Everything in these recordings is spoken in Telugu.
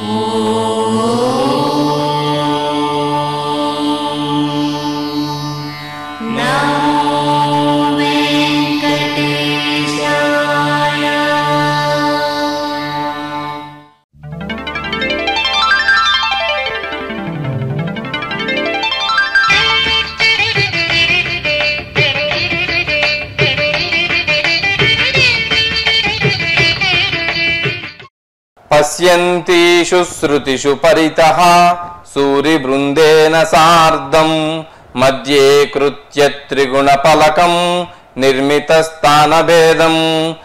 పశ్యంతీషు శ్రుతిషు పరితః సూరిబృందేన సార్ధం మధ్యే కృత్య త్రిగుణఫలకం నిర్మితస్థానభేదం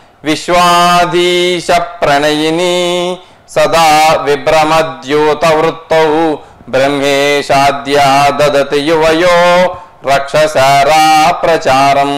విశ్వాధీశ ప్రణయిని సదా విభ్రమద్యూతవృత్తౌ బ్రహ్మేశాద్యా దదతి యువయో రక్షసారా ప్రచారం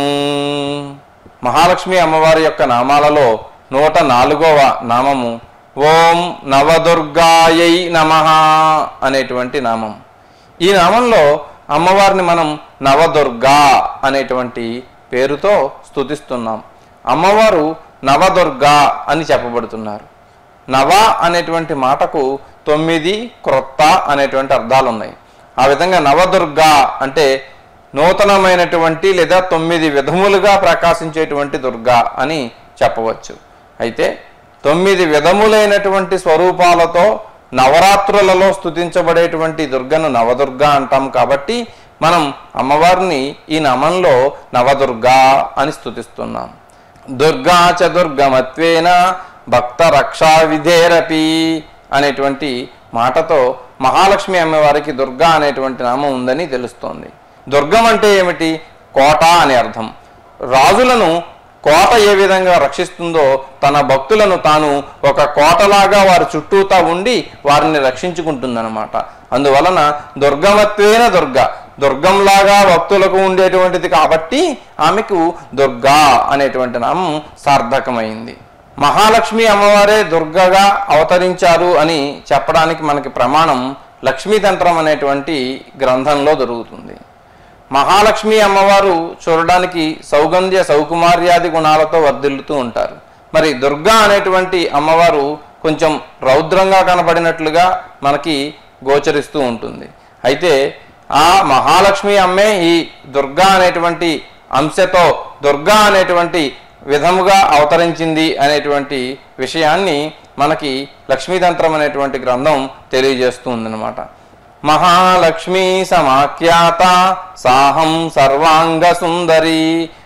మహాలక్ష్మి అమ్మవారి యొక్క నామాలలో నూట నాలుగవ నామము ఓం నవదుర్గాయై నమ అనేటువంటి నామం ఈ నామంలో అమ్మవారిని మనం నవదుర్గా అనేటువంటి పేరుతో స్తుతిస్తున్నాం అమ్మవారు నవదుర్గా అని చెప్పబడుతున్నారు నవ అనేటువంటి మాటకు తొమ్మిది క్రొత్త అనేటువంటి అర్థాలు ఉన్నాయి ఆ విధంగా నవదుర్గా అంటే నూతనమైనటువంటి లేదా తొమ్మిది విధములుగా ప్రకాశించేటువంటి దుర్గా అని చెప్పవచ్చు అయితే తొమ్మిది విధములైనటువంటి స్వరూపాలతో నవరాత్రులలో స్తుతించబడేటువంటి దుర్గను నవదుర్గా అంటాం కాబట్టి మనం అమ్మవారిని ఈ నామంలో నవదుర్గా అని స్తుతిస్తున్నాం దుర్గా చ దుర్గమత్వేన భక్త రక్షా విధేరపి అనేటువంటి మాటతో మహాలక్ష్మి అమ్మవారికి దుర్గా అనేటువంటి నామం ఉందని తెలుస్తోంది దుర్గం అంటే ఏమిటి కోట అని అర్థం రాజులను కోట ఏ విధంగా రక్షిస్తుందో తన భక్తులను తాను ఒక కోటలాగా వారి చుట్టూతా ఉండి వారిని రక్షించుకుంటుందన్నమాట అందువలన దుర్గమత్వేన దుర్గ దుర్గంలాగా భక్తులకు ఉండేటువంటిది కాబట్టి ఆమెకు దుర్గా అనేటువంటి నామం సార్థకమైంది మహాలక్ష్మి అమ్మవారే దుర్గగా అవతరించారు అని చెప్పడానికి మనకి ప్రమాణం లక్ష్మీతంత్రం అనేటువంటి గ్రంథంలో దొరుకుతుంది మహాలక్ష్మి అమ్మవారు చూడడానికి సౌగంధ్య సౌకుమార్యాది గుణాలతో వర్ధిల్లుతూ ఉంటారు మరి దుర్గా అనేటువంటి అమ్మవారు కొంచెం రౌద్రంగా కనబడినట్లుగా మనకి గోచరిస్తూ ఉంటుంది అయితే ఆ మహాలక్ష్మి అమ్మే ఈ దుర్గా అనేటువంటి అంశతో దుర్గా అనేటువంటి విధముగా అవతరించింది అనేటువంటి విషయాన్ని మనకి లక్ష్మీతంత్రం అనేటువంటి గ్రంథం తెలియజేస్తూ ఉందన్నమాట మహాలక్ష్మీ సమాఖ్యాత సాహం సర్వాంగ సుందరి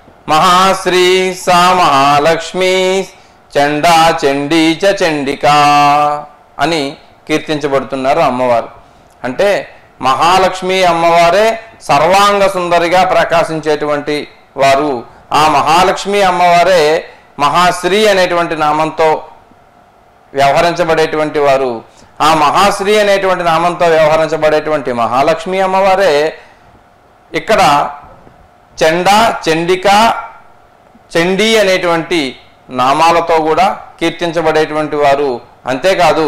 మహాశ్రీ సా మహాలక్ష్మి చండా చండీ చ చండికా అని కీర్తించబడుతున్నారు అమ్మవారు అంటే మహాలక్ష్మి అమ్మవారే సర్వాంగ సుందరిగా ప్రకాశించేటువంటి వారు ఆ మహాలక్ష్మి అమ్మవారే మహాశ్రీ అనేటువంటి నామంతో వ్యవహరించబడేటువంటి వారు ఆ మహాశ్రీ అనేటువంటి నామంతో వ్యవహరించబడేటువంటి మహాలక్ష్మి అమ్మవారే ఇక్కడ చండ చండిక చండీ అనేటువంటి నామాలతో కూడా కీర్తించబడేటువంటి వారు అంతేకాదు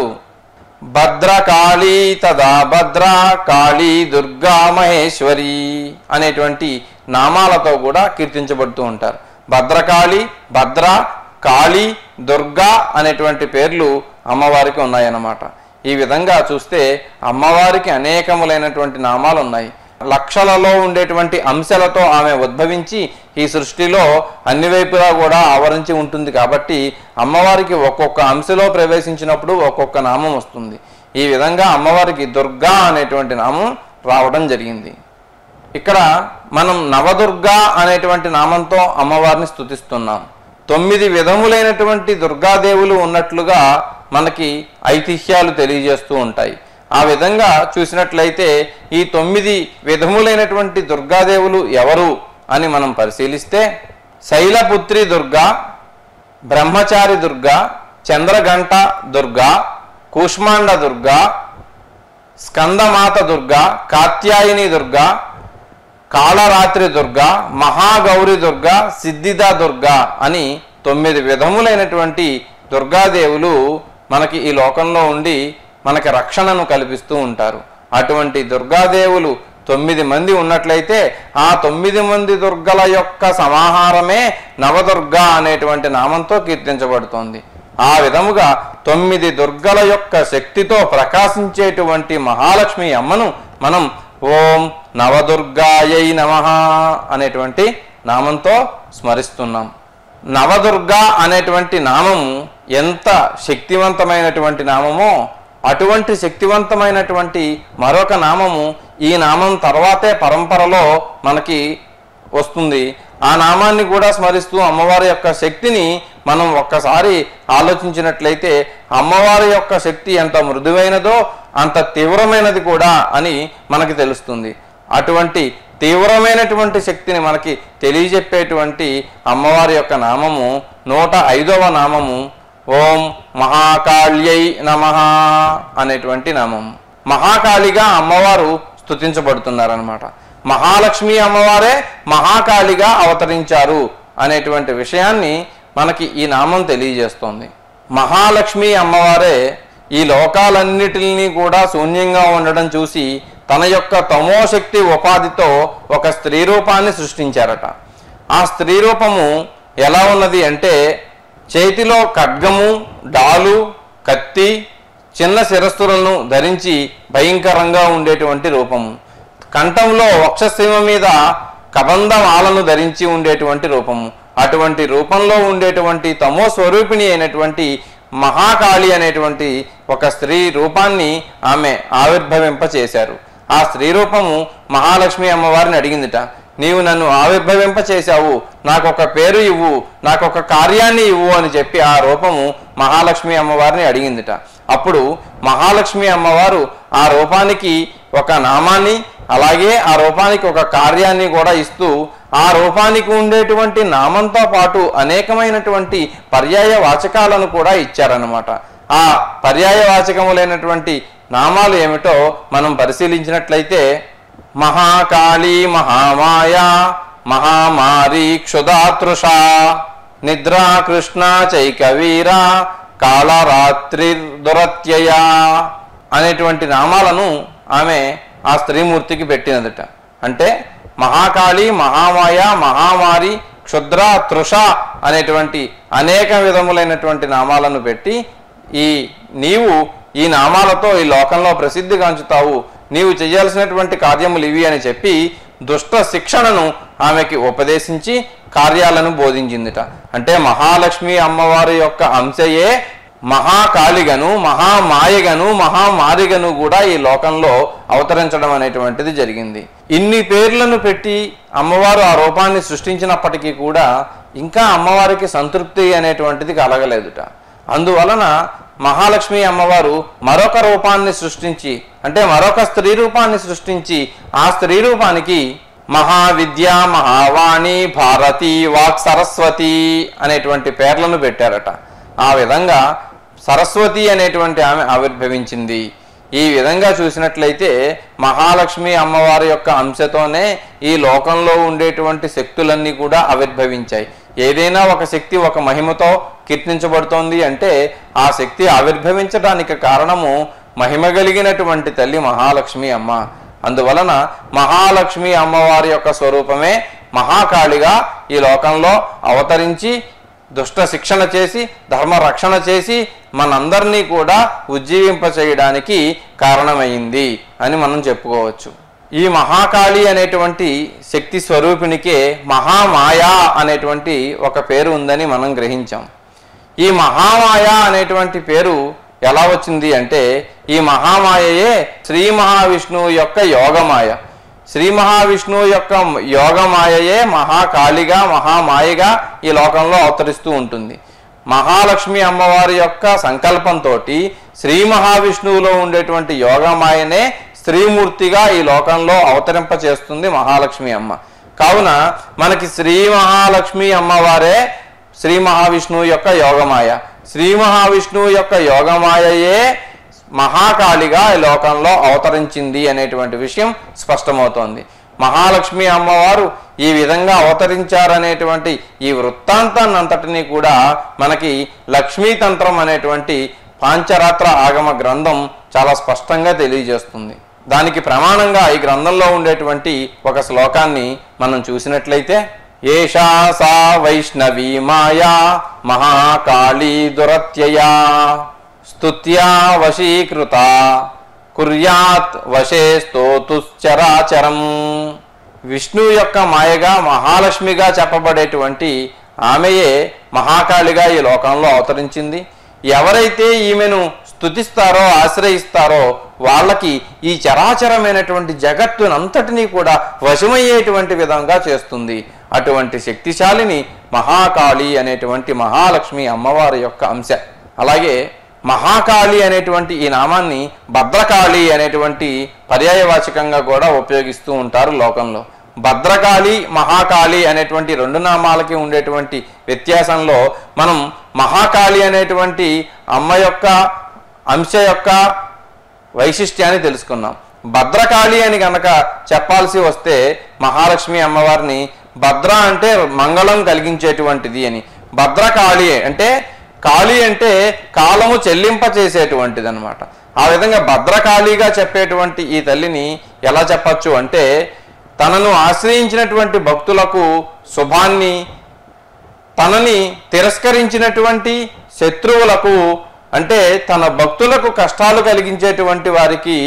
భద్రకాళీ తదా భద్ర కాళీ దుర్గా మహేశ్వరి అనేటువంటి నామాలతో కూడా కీర్తించబడుతూ ఉంటారు భద్రకాళి భద్ర కాళీ దుర్గా అనేటువంటి పేర్లు అమ్మవారికి ఉన్నాయన్నమాట ఈ విధంగా చూస్తే అమ్మవారికి అనేకములైనటువంటి నామాలు ఉన్నాయి లక్షలలో ఉండేటువంటి అంశాలతో ఆమె ఉద్భవించి ఈ సృష్టిలో అన్ని వైపులా కూడా ఆవరించి ఉంటుంది కాబట్టి అమ్మవారికి ఒక్కొక్క అంశలో ప్రవేశించినప్పుడు ఒక్కొక్క నామం వస్తుంది ఈ విధంగా అమ్మవారికి దుర్గా అనేటువంటి నామం రావడం జరిగింది ఇక్కడ మనం నవదుర్గా అనేటువంటి నామంతో అమ్మవారిని స్తుతిస్తున్నాం తొమ్మిది విధములైనటువంటి దుర్గాదేవులు ఉన్నట్లుగా మనకి ఐతిహ్యాలు తెలియజేస్తూ ఉంటాయి ఆ విధంగా చూసినట్లయితే ఈ తొమ్మిది విధములైనటువంటి దుర్గాదేవులు ఎవరు అని మనం పరిశీలిస్తే శైలపుత్రి దుర్గా బ్రహ్మచారి దుర్గా చంద్రగంట దుర్గా కూష్మాండ దుర్గా స్కందమాత దుర్గా కాత్యాయిని దుర్గా కాళరాత్రి దుర్గా మహాగౌరి దుర్గా సిద్ధిద దుర్గా అని తొమ్మిది విధములైనటువంటి దుర్గాదేవులు మనకి ఈ లోకంలో ఉండి మనకి రక్షణను కల్పిస్తూ ఉంటారు అటువంటి దుర్గాదేవులు తొమ్మిది మంది ఉన్నట్లయితే ఆ తొమ్మిది మంది దుర్గల యొక్క సమాహారమే నవదుర్గా అనేటువంటి నామంతో కీర్తించబడుతోంది ఆ విధముగా తొమ్మిది దుర్గల యొక్క శక్తితో ప్రకాశించేటువంటి మహాలక్ష్మి అమ్మను మనం ఓం నవదుర్గాయై నమ అనేటువంటి నామంతో స్మరిస్తున్నాం నవదుర్గ అనేటువంటి నామము ఎంత శక్తివంతమైనటువంటి నామమో అటువంటి శక్తివంతమైనటువంటి మరొక నామము ఈ నామం తర్వాతే పరంపరలో మనకి వస్తుంది ఆ నామాన్ని కూడా స్మరిస్తూ అమ్మవారి యొక్క శక్తిని మనం ఒక్కసారి ఆలోచించినట్లయితే అమ్మవారి యొక్క శక్తి ఎంత మృదువైనదో అంత తీవ్రమైనది కూడా అని మనకి తెలుస్తుంది అటువంటి తీవ్రమైనటువంటి శక్తిని మనకి తెలియజెప్పేటువంటి అమ్మవారి యొక్క నామము నూట ఐదవ నామము ఓం మహాకాళ్యై నమ అనేటువంటి నామము మహాకాళిగా అమ్మవారు స్తుతించబడుతున్నారనమాట మహాలక్ష్మి అమ్మవారే మహాకాళిగా అవతరించారు అనేటువంటి విషయాన్ని మనకి ఈ నామం తెలియజేస్తోంది మహాలక్ష్మి అమ్మవారే ఈ లోకాలన్నిటిని కూడా శూన్యంగా ఉండడం చూసి తన యొక్క తమోశక్తి ఉపాధితో ఒక స్త్రీ రూపాన్ని సృష్టించారట ఆ స్త్రీ రూపము ఎలా ఉన్నది అంటే చేతిలో ఖడ్గము డాలు కత్తి చిన్న శిరస్సులను ధరించి భయంకరంగా ఉండేటువంటి రూపము కంఠంలో వక్షసీమ మీద కబంధమాలను ధరించి ఉండేటువంటి రూపము అటువంటి రూపంలో ఉండేటువంటి తమో స్వరూపిణి అయినటువంటి మహాకాళి అనేటువంటి ఒక స్త్రీ రూపాన్ని ఆమె ఆవిర్భవింప చేశారు ఆ స్త్రీ రూపము మహాలక్ష్మి అమ్మవారిని అడిగిందిట నీవు నన్ను ఆవిర్భవింప చేశావు నాకు ఒక పేరు ఇవ్వు నాకు ఒక కార్యాన్ని ఇవ్వు అని చెప్పి ఆ రూపము మహాలక్ష్మి అమ్మవారిని అడిగిందిట అప్పుడు మహాలక్ష్మి అమ్మవారు ఆ రూపానికి ఒక నామాన్ని అలాగే ఆ రూపానికి ఒక కార్యాన్ని కూడా ఇస్తూ ఆ రూపానికి ఉండేటువంటి నామంతో పాటు అనేకమైనటువంటి పర్యాయ వాచకాలను కూడా ఇచ్చారన్నమాట ఆ పర్యాయ వాచకములైనటువంటి నామాలు ఏమిటో మనం పరిశీలించినట్లయితే మహాకాళీ మహామాయ మహామారి క్షుధాతృష నిద్రా కృష్ణ చైకవీర కాళరాత్రి దురత్యయ అనేటువంటి నామాలను ఆమె ఆ స్త్రీమూర్తికి పెట్టినదట అంటే మహాకాళి మహామాయ మహామారి క్షుద్ర తృష అనేటువంటి అనేక విధములైనటువంటి నామాలను పెట్టి ఈ నీవు ఈ నామాలతో ఈ లోకంలో ప్రసిద్ధిగాంచుతావు నీవు చేయాల్సినటువంటి కార్యములు ఇవి అని చెప్పి దుష్ట శిక్షణను ఆమెకి ఉపదేశించి కార్యాలను బోధించిందిట అంటే మహాలక్ష్మి అమ్మవారి యొక్క అంశయే మహాకాళిగను మహామాయగను మహామారిగను కూడా ఈ లోకంలో అవతరించడం అనేటువంటిది జరిగింది ఇన్ని పేర్లను పెట్టి అమ్మవారు ఆ రూపాన్ని సృష్టించినప్పటికీ కూడా ఇంకా అమ్మవారికి సంతృప్తి అనేటువంటిది కలగలేదుట అందువలన మహాలక్ష్మి అమ్మవారు మరొక రూపాన్ని సృష్టించి అంటే మరొక స్త్రీ రూపాన్ని సృష్టించి ఆ స్త్రీ రూపానికి మహావిద్య మహావాణి భారతి వాక్ సరస్వతి అనేటువంటి పేర్లను పెట్టారట ఆ విధంగా సరస్వతి అనేటువంటి ఆమె ఆవిర్భవించింది ఈ విధంగా చూసినట్లయితే మహాలక్ష్మి అమ్మవారి యొక్క అంశతోనే ఈ లోకంలో ఉండేటువంటి శక్తులన్నీ కూడా ఆవిర్భవించాయి ఏదైనా ఒక శక్తి ఒక మహిమతో కీర్తించబడుతోంది అంటే ఆ శక్తి ఆవిర్భవించడానికి కారణము మహిమ కలిగినటువంటి తల్లి మహాలక్ష్మి అమ్మ అందువలన మహాలక్ష్మి అమ్మవారి యొక్క స్వరూపమే మహాకాళిగా ఈ లోకంలో అవతరించి దుష్ట శిక్షణ చేసి ధర్మ రక్షణ చేసి మనందరినీ కూడా ఉజ్జీవింప చేయడానికి కారణమైంది అని మనం చెప్పుకోవచ్చు ఈ మహాకాళి అనేటువంటి శక్తి స్వరూపినికే మహామాయ అనేటువంటి ఒక పేరు ఉందని మనం గ్రహించాం ఈ మహామాయ అనేటువంటి పేరు ఎలా వచ్చింది అంటే ఈ మహామాయయే శ్రీ మహావిష్ణువు యొక్క యోగమాయ శ్రీ మహావిష్ణువు యొక్క యోగమాయయే మహాకాళిగా మహామాయగా ఈ లోకంలో అవతరిస్తూ ఉంటుంది మహాలక్ష్మి అమ్మవారి యొక్క సంకల్పంతో శ్రీ మహావిష్ణువులో ఉండేటువంటి యోగమాయనే స్త్రీమూర్తిగా ఈ లోకంలో అవతరింప చేస్తుంది మహాలక్ష్మి అమ్మ కావున మనకి శ్రీ మహాలక్ష్మి అమ్మవారే శ్రీ మహావిష్ణువు యొక్క యోగమాయ శ్రీ మహావిష్ణువు యొక్క యోగమాయయే మహాకాళిగా ఈ లోకంలో అవతరించింది అనేటువంటి విషయం స్పష్టమవుతోంది మహాలక్ష్మి అమ్మవారు ఈ విధంగా అవతరించారనేటువంటి ఈ వృత్తాంతాన్ని అంతటినీ కూడా మనకి లక్ష్మీతంత్రం అనేటువంటి పాంచరాత్ర ఆగమ గ్రంథం చాలా స్పష్టంగా తెలియజేస్తుంది దానికి ప్రమాణంగా ఈ గ్రంథంలో ఉండేటువంటి ఒక శ్లోకాన్ని మనం చూసినట్లయితే ఏషా సా వైష్ణవీ మాయా మహాకాళీ దురత్యయా స్తుత్యా వశీకృత కుర్యాత్ వశే స్తోతుశ్చరాచరం విష్ణు యొక్క మాయగా మహాలక్ష్మిగా చెప్పబడేటువంటి ఆమెయే మహాకాళిగా ఈ లోకంలో అవతరించింది ఎవరైతే ఈమెను స్తుతిస్తారో ఆశ్రయిస్తారో వాళ్ళకి ఈ చరాచరమైనటువంటి జగత్తునంతటినీ కూడా వశమయ్యేటువంటి విధంగా చేస్తుంది అటువంటి శక్తిశాలిని మహాకాళి అనేటువంటి మహాలక్ష్మి అమ్మవారి యొక్క అంశ అలాగే మహాకాళి అనేటువంటి ఈ నామాన్ని భద్రకాళి అనేటువంటి పర్యాయవాచకంగా కూడా ఉపయోగిస్తూ ఉంటారు లోకంలో భద్రకాళి మహాకాళి అనేటువంటి రెండు నామాలకి ఉండేటువంటి వ్యత్యాసంలో మనం మహాకాళి అనేటువంటి అమ్మ యొక్క అంశ యొక్క వైశిష్ట్యాన్ని తెలుసుకున్నాం భద్రకాళి అని గనక చెప్పాల్సి వస్తే మహాలక్ష్మి అమ్మవారిని భద్ర అంటే మంగళం కలిగించేటువంటిది అని భద్రకాళి అంటే కాళి అంటే కాలము చెల్లింప చేసేటువంటిది అనమాట ఆ విధంగా భద్రకాళిగా చెప్పేటువంటి ఈ తల్లిని ఎలా చెప్పచ్చు అంటే తనను ఆశ్రయించినటువంటి భక్తులకు శుభాన్ని తనని తిరస్కరించినటువంటి శత్రువులకు అంటే తన భక్తులకు కష్టాలు కలిగించేటువంటి వారికి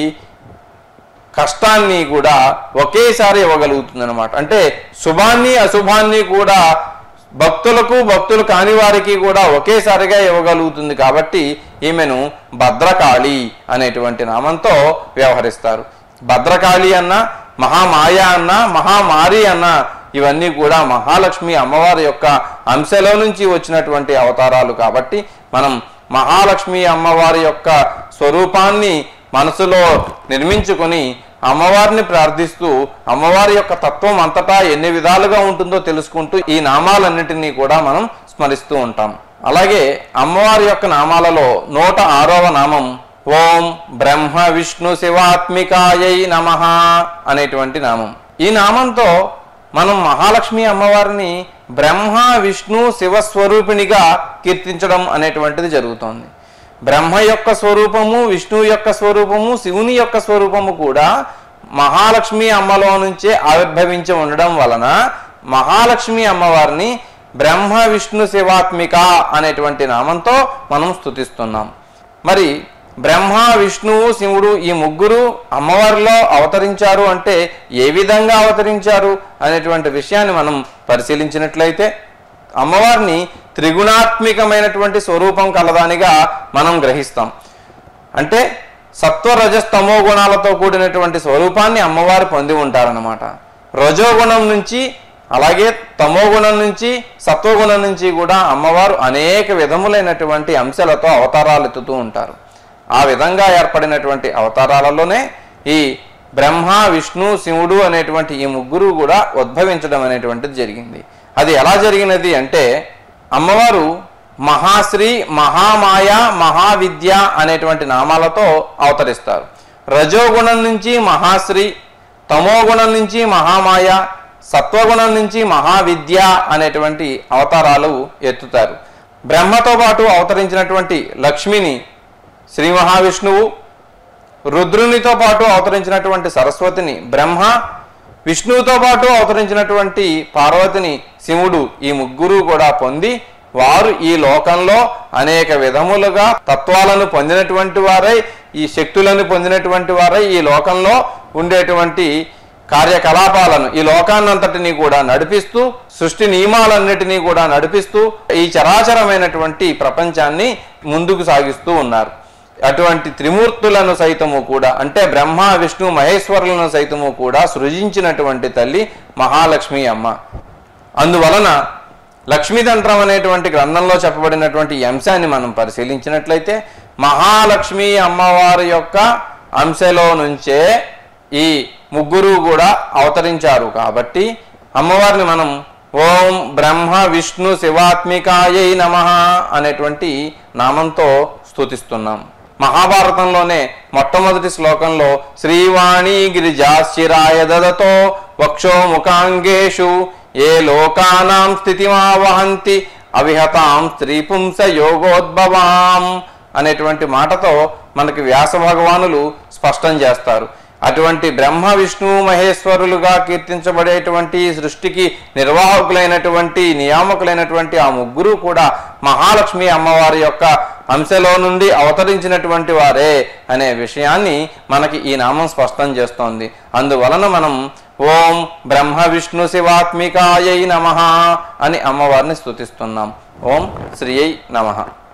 కష్టాన్ని కూడా ఒకేసారి ఇవ్వగలుగుతుంది అనమాట అంటే శుభాన్ని అశుభాన్ని కూడా భక్తులకు భక్తులు కాని వారికి కూడా ఒకేసారిగా ఇవ్వగలుగుతుంది కాబట్టి ఈమెను భద్రకాళి అనేటువంటి నామంతో వ్యవహరిస్తారు భద్రకాళి అన్న మహామాయ అన్న మహామారి అన్న ఇవన్నీ కూడా మహాలక్ష్మి అమ్మవారి యొక్క అంశలో నుంచి వచ్చినటువంటి అవతారాలు కాబట్టి మనం మహాలక్ష్మి అమ్మవారి యొక్క స్వరూపాన్ని మనసులో నిర్మించుకొని అమ్మవారిని ప్రార్థిస్తూ అమ్మవారి యొక్క తత్వం అంతటా ఎన్ని విధాలుగా ఉంటుందో తెలుసుకుంటూ ఈ నామాలన్నిటినీ కూడా మనం స్మరిస్తూ ఉంటాం అలాగే అమ్మవారి యొక్క నామాలలో నూట ఆరవ నామం ఓం బ్రహ్మ విష్ణు శివాత్మికాయై నమ అనేటువంటి నామం ఈ నామంతో మనం మహాలక్ష్మి అమ్మవారిని బ్రహ్మ విష్ణు శివస్వరూపిణిగా కీర్తించడం అనేటువంటిది జరుగుతోంది బ్రహ్మ యొక్క స్వరూపము విష్ణువు యొక్క స్వరూపము శివుని యొక్క స్వరూపము కూడా మహాలక్ష్మి అమ్మలో నుంచే ఆవిర్భవించి ఉండడం వలన మహాలక్ష్మి అమ్మవారిని బ్రహ్మ విష్ణు శివాత్మిక అనేటువంటి నామంతో మనం స్తుతిస్తున్నాం మరి బ్రహ్మ విష్ణువు శివుడు ఈ ముగ్గురు అమ్మవారిలో అవతరించారు అంటే ఏ విధంగా అవతరించారు అనేటువంటి విషయాన్ని మనం పరిశీలించినట్లయితే అమ్మవారిని త్రిగుణాత్మికమైనటువంటి స్వరూపం కలదానిగా మనం గ్రహిస్తాం అంటే సత్వ రజస్తమో గుణాలతో కూడినటువంటి స్వరూపాన్ని అమ్మవారు పొంది ఉంటారన్నమాట రజోగుణం నుంచి అలాగే తమో గుణం నుంచి సత్వగుణం నుంచి కూడా అమ్మవారు అనేక విధములైనటువంటి అంశాలతో అవతారాలు ఎత్తుతూ ఉంటారు ఆ విధంగా ఏర్పడినటువంటి అవతారాలలోనే ఈ బ్రహ్మ విష్ణు శివుడు అనేటువంటి ఈ ముగ్గురు కూడా ఉద్భవించడం అనేటువంటిది జరిగింది అది ఎలా జరిగినది అంటే అమ్మవారు మహాశ్రీ మహామాయ మహావిద్య అనేటువంటి నామాలతో అవతరిస్తారు రజోగుణం నుంచి మహాశ్రీ తమోగుణం నుంచి మహామాయ సత్వగుణం నుంచి మహావిద్య అనేటువంటి అవతారాలు ఎత్తుతారు బ్రహ్మతో పాటు అవతరించినటువంటి లక్ష్మిని శ్రీ మహావిష్ణువు రుద్రునితో పాటు అవతరించినటువంటి సరస్వతిని బ్రహ్మ విష్ణువుతో పాటు అవతరించినటువంటి పార్వతిని శివుడు ఈ ముగ్గురు కూడా పొంది వారు ఈ లోకంలో అనేక విధములుగా తత్వాలను పొందినటువంటి వారై ఈ శక్తులను పొందినటువంటి వారై ఈ లోకంలో ఉండేటువంటి కార్యకలాపాలను ఈ లోకాన్నంతటినీ కూడా నడిపిస్తూ సృష్టి నియమాలన్నిటినీ కూడా నడిపిస్తూ ఈ చరాచరమైనటువంటి ప్రపంచాన్ని ముందుకు సాగిస్తూ ఉన్నారు అటువంటి త్రిమూర్తులను సైతము కూడా అంటే బ్రహ్మ విష్ణు మహేశ్వరులను సైతము కూడా సృజించినటువంటి తల్లి మహాలక్ష్మి అమ్మ అందువలన లక్ష్మీతంత్రం అనేటువంటి గ్రంథంలో చెప్పబడినటువంటి ఈ అంశాన్ని మనం పరిశీలించినట్లయితే మహాలక్ష్మి అమ్మవారి యొక్క అంశలో నుంచే ఈ ముగ్గురు కూడా అవతరించారు కాబట్టి అమ్మవారిని మనం ఓం బ్రహ్మ విష్ణు శివాత్మికాయై నమ అనేటువంటి నామంతో స్తుతిస్తున్నాం మహాభారతంలోనే మొట్టమొదటి శ్లోకంలో శ్రీవాణి గిరిజాశిరాయ దదతో వక్షో ముఖాంగేషు ఏ లోకానాం స్థితిమావహంతి అవిహతాం స్త్రీపుంస యోగోద్భవాం అనేటువంటి మాటతో మనకి వ్యాస భగవానులు స్పష్టం చేస్తారు అటువంటి బ్రహ్మ విష్ణు మహేశ్వరులుగా కీర్తించబడేటువంటి ఈ సృష్టికి నిర్వాహకులైనటువంటి నియామకులైనటువంటి ఆ ముగ్గురు కూడా మహాలక్ష్మి అమ్మవారి యొక్క అంశలో నుండి అవతరించినటువంటి వారే అనే విషయాన్ని మనకి ఈ నామం స్పష్టం చేస్తోంది అందువలన మనం ఓం బ్రహ్మ విష్ణు శివాత్మికాయై నమ అని అమ్మవారిని స్తుతిస్తున్నాం ఓం శ్రీయై నమః